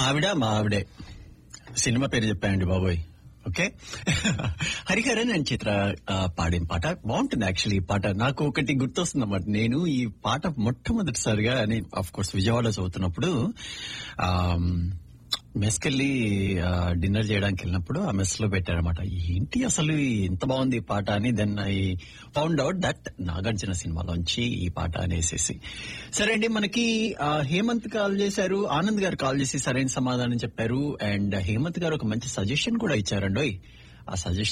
ఆవిడ మా ఆవిడే సినిమా పేరు చెప్పానండి బాబోయ్ ఓకే హరిహరన్ అండ్ చిత్ర ఆ, పాడిన పాట బాగుంటుంది యాక్చువల్లీ ఈ పాట నాకు ఒకటి గుర్తొస్తుంది అన్నమాట నేను ఈ పాట మొట్టమొదటిసారిగా నేను ఆఫ్ కోర్స్ విజయవాడలో చదువుతున్నప్పుడు మెస్కెళ్ళి డిన్నర్ చేయడానికి వెళ్ళినప్పుడు ఆ మెస్ లో పెట్టారనమాట ఏంటి అసలు ఎంత బాగుంది ఈ పాట అని then I found out that Nagarjuna సినిమాలోంచి ఈ పాట అనేసేసి సరే అండి మనకి ఆ, హేమంత్ కాల్ చేశారు ఆనంద్ గారు కాల్ చేసి సరైన సమాధానం చెప్పారు అండ్ హేమంత్ గారు ఒక మంచి సజెషన్ కూడా ఇచ్చారండోయ్ ఆ సజెషన్